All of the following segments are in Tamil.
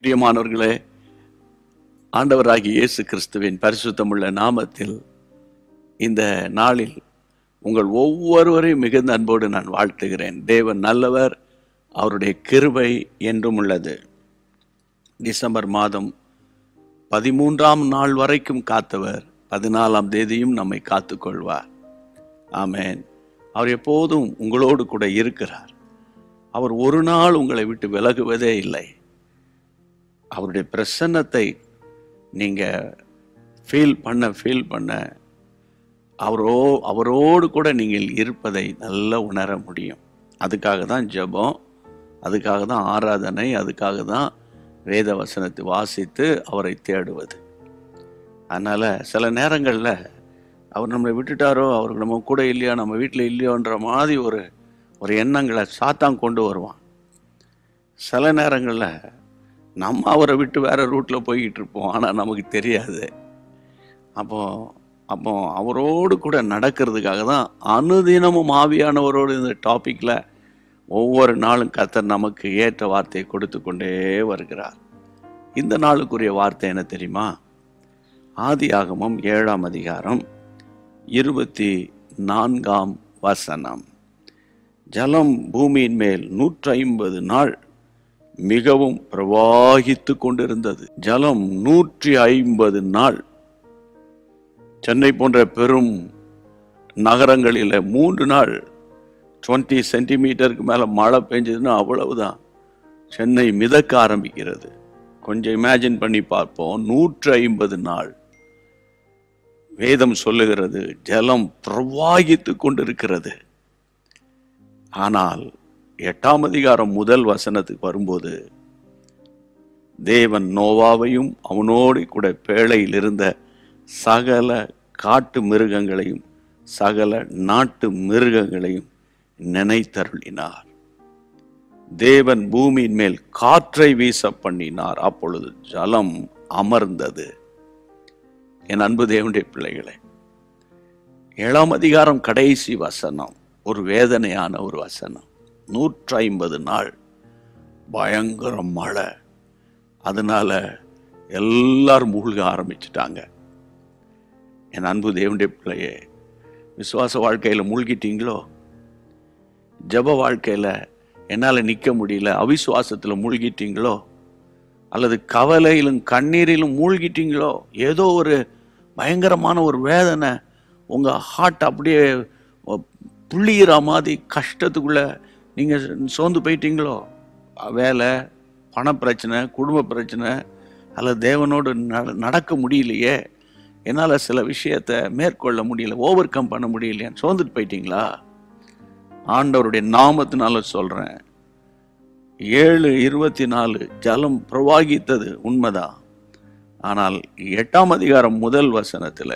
பிரியமானவர்களே ஆண்டவராகிய இயேசு கிறிஸ்துவின் பரிசுத்தமுள்ள நாமத்தில் இந்த நாளில் உங்கள் ஒவ்வொருவரையும் மிகுந்த அன்போடு நான் வாழ்த்துகிறேன் தேவன் நல்லவர் அவருடைய கிருபை என்றும் உள்ளது டிசம்பர் மாதம் பதிமூன்றாம் நாள் வரைக்கும் காத்தவர் பதினாலாம் தேதியும் நம்மை காத்துக்கொள்வார் ஆமென் அவர் எப்போதும் உங்களோடு கூட இருக்கிறார் அவர் ஒரு நாள் உங்களை விட்டு விலகுவதே இல்லை அவருடைய பிரசன்னத்தை நீங்க ஃபீல் பண்ண ஃபீல் பண்ண அவரோ அவரோடு கூட நீங்கள் இருப்பதை நல்லா உணர முடியும் அதுக்காக தான் ஜெபம் அதுக்காக தான் ஆராதனை அதுக்காக தான் வேத வசனத்தை வாசித்து அவரை தேடுவது அதனால் சில நேரங்களில் அவர் நம்மளை விட்டுட்டாரோ அவர் நம்ம கூட இல்லையா நம்ம வீட்டில் இல்லையோன்ற மாதிரி ஒரு ஒரு எண்ணங்களை சாத்தான் கொண்டு வருவான் சில நேரங்களில் நம்ம அவரை விட்டு வேற ரூட்டில் போய்கிட்டு இருப்போம் ஆனால் நமக்கு தெரியாது அப்போ அப்போ அவரோடு கூட நடக்கிறதுக்காக தான் அனுதினமும் ஆவியானவரோடு இந்த டாப்பிக்கில் ஒவ்வொரு நாளும் கர்த்தர் நமக்கு ஏற்ற வார்த்தையை கொடுத்து கொண்டே வருகிறார் இந்த நாளுக்குரிய வார்த்தை என்ன தெரியுமா ஆதி ஆகமம் ஏழாம் அதிகாரம் இருபத்தி நான்காம் வசனம் ஜலம் பூமியின் மேல் நூற்றி ஐம்பது நாள் மிகவும் பிரவாகித்து கொண்டிருந்தது ஜலம் நூற்றி ஐம்பது நாள் சென்னை போன்ற பெரும் நகரங்களில் மூன்று நாள் டுவெண்ட்டி சென்டிமீட்டருக்கு மேலே மழை பெஞ்சதுன்னா அவ்வளவுதான் சென்னை மிதக்க ஆரம்பிக்கிறது கொஞ்சம் இமேஜின் பண்ணி பார்ப்போம் நூற்றி ஐம்பது நாள் வேதம் சொல்லுகிறது ஜலம் பிரவாகித்து கொண்டிருக்கிறது ஆனால் எட்டாம் அதிகாரம் முதல் வசனத்துக்கு வரும்போது தேவன் நோவாவையும் அவனோடு கூட பேழையில் இருந்த சகல காட்டு மிருகங்களையும் சகல நாட்டு மிருகங்களையும் நினைத்தருளினார் தேவன் பூமியின் மேல் காற்றை வீச பண்ணினார் அப்பொழுது ஜலம் அமர்ந்தது என் அன்பு தேவனுடைய பிள்ளைகளே ஏழாம் அதிகாரம் கடைசி வசனம் ஒரு வேதனையான ஒரு வசனம் நூற்றி ஐம்பது நாள் பயங்கர மழை அதனால எல்லாரும் மூழ்க ஆரம்பிச்சிட்டாங்க என் அன்பு தேவனுடைய பிள்ளையே விசுவாச வாழ்க்கையில் மூழ்கிட்டீங்களோ ஜப வாழ்க்கையில் என்னால் நிற்க முடியல அவிசுவாசத்தில் மூழ்கிட்டீங்களோ அல்லது கவலையிலும் கண்ணீரிலும் மூழ்கிட்டீங்களோ ஏதோ ஒரு பயங்கரமான ஒரு வேதனை உங்கள் ஹார்ட் அப்படியே புள்ளிகிற மாதிரி கஷ்டத்துக்குள்ளே நீங்கள் சோர்ந்து போயிட்டீங்களோ வேலை பணப்பிரச்சனை குடும்ப பிரச்சனை அல்லது தேவனோடு நட நடக்க முடியலையே என்னால் சில விஷயத்தை மேற்கொள்ள முடியல ஓவர் கம் பண்ண முடியலையான்னு சோர்ந்துட்டு போயிட்டீங்களா ஆண்டவருடைய நாமத்தினால சொல்கிறேன் ஏழு இருபத்தி நாலு ஜலம் பிரவாகித்தது உண்மைதான் ஆனால் எட்டாம் அதிகாரம் முதல் வசனத்தில்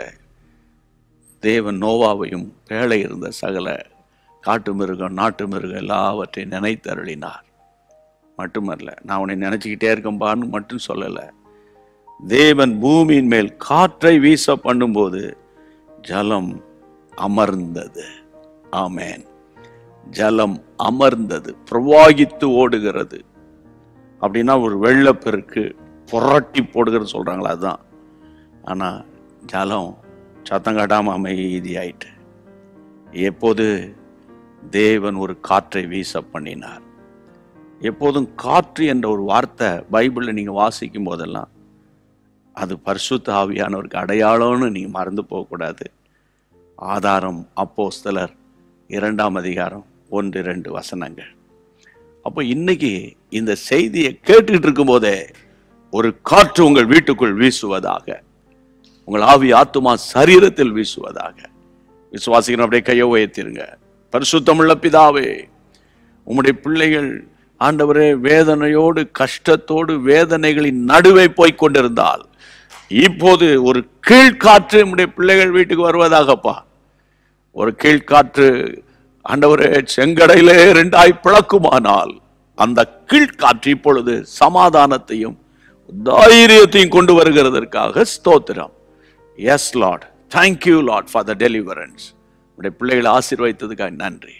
தேவன் நோவாவையும் பேழை இருந்த சகல காட்டு மிருகம் நாட்டு மிருகம் எல்லாவற்றையும் நினைத்தருளினார் மட்டுமல்ல நான் உன்னை நினச்சிக்கிட்டே இருக்கம்பான்னு மட்டும் சொல்லலை தேவன் பூமியின் மேல் காற்றை வீச பண்ணும்போது ஜலம் அமர்ந்தது ஆமேன் ஜலம் அமர்ந்தது பிரவாகித்து ஓடுகிறது அப்படின்னா ஒரு வெள்ளப்பெருக்கு புரட்டி போடுகிறது சொல்றாங்களா அதுதான் ஆனா ஜலம் சத்தம் காட்டாம அமைதியாயிட்டு எப்போது தேவன் ஒரு காற்றை வீச பண்ணினார் எப்போதும் காற்று என்ற ஒரு வார்த்தை பைபிளில் நீங்கள் வாசிக்கும் போதெல்லாம் அது பரிசுத்த ஆவியானவருக்கு அடையாளம்னு நீங்கள் மறந்து போகக்கூடாது ஆதாரம் அப்போஸ்தலர் இரண்டாம் அதிகாரம் ஒன்று ரெண்டு வசனங்கள் அப்போ இன்னைக்கு இந்த செய்தியை கேட்டுக்கிட்டு இருக்கும்போதே ஒரு காற்று உங்கள் வீட்டுக்குள் வீசுவதாக உங்கள் ஆவி ஆத்துமா சரீரத்தில் வீசுவதாக விசுவாசிக்கிற அப்படியே கையை உயர்த்திருங்க பரிசுத்தமுள்ள பிதாவே உம்முடைய பிள்ளைகள் ஆண்டவரே வேதனையோடு கஷ்டத்தோடு வேதனைகளின் நடுவே போய்க் கொண்டிருந்தால் இப்போது ஒரு கீழ்காற்று நம்முடைய பிள்ளைகள் வீட்டுக்கு வருவதாகப்பா ஒரு கீழ்காற்று ஆண்டவரே செங்கடையிலே ரெண்டாய் பிளக்குமானால் அந்த கீழ்காற்று இப்பொழுது சமாதானத்தையும் தைரியத்தையும் கொண்டு வருகிறதற்காக ஸ்தோத்திரம் yes lord thank you lord for the deliverance உடைய பிள்ளைகளை ஆசீர்வதித்ததுக்காக நன்றி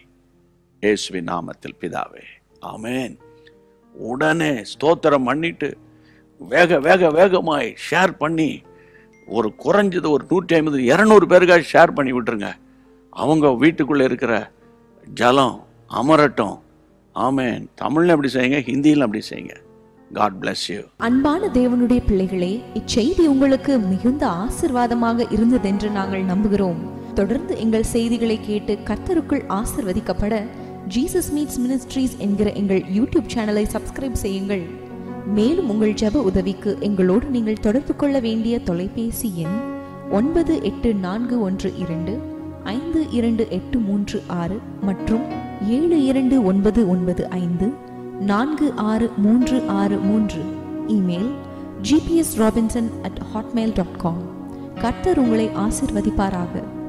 இயேசுவின் நாமத்தில் பிதாவே ஆமென் உடனே ஸ்தோத்திரம் பண்ணிட்டு வேக வேக வேகமாய் ஷேர் பண்ணி ஒரு குறைஞ்சது ஒரு நூற்றி ஐம்பது இரநூறு பேருக்காக ஷேர் பண்ணி விட்டுருங்க அவங்க வீட்டுக்குள்ளே இருக்கிற ஜலம் அமரட்டும் ஆமென் தமிழ்ல அப்படி செய்யுங்க ஹிந்தியில் அப்படி செய்யுங்க காட் bless யூ அன்பான தேவனுடைய பிள்ளைகளே இச்செய்தி உங்களுக்கு மிகுந்த ஆசிர்வாதமாக இருந்ததென்று நாங்கள் நம்புகிறோம் தொடர்ந்து எங்கள் செய்திகளை கேட்டு கர்த்தருக்குள் ஆசிர்வதிக்கப்பட ஜீசஸ் மீட்ஸ் மினிஸ்ட்ரீஸ் என்கிற எங்கள் யூடியூப் சேனலை சப்ஸ்கிரைப் செய்யுங்கள் மேலும் உங்கள் ஜெப உதவிக்கு எங்களோடு நீங்கள் தொடர்பு கொள்ள வேண்டிய தொலைபேசி எண் ஒன்பது எட்டு நான்கு ஒன்று இரண்டு ஐந்து இரண்டு எட்டு மூன்று ஆறு மற்றும் ஏழு இரண்டு ஒன்பது ஒன்பது ஐந்து நான்கு ஆறு மூன்று ஆறு மூன்று email GPS Robinson at Hotmail dot com கர்த்தர் உங்களை ஆசிர்வதிப்பாராக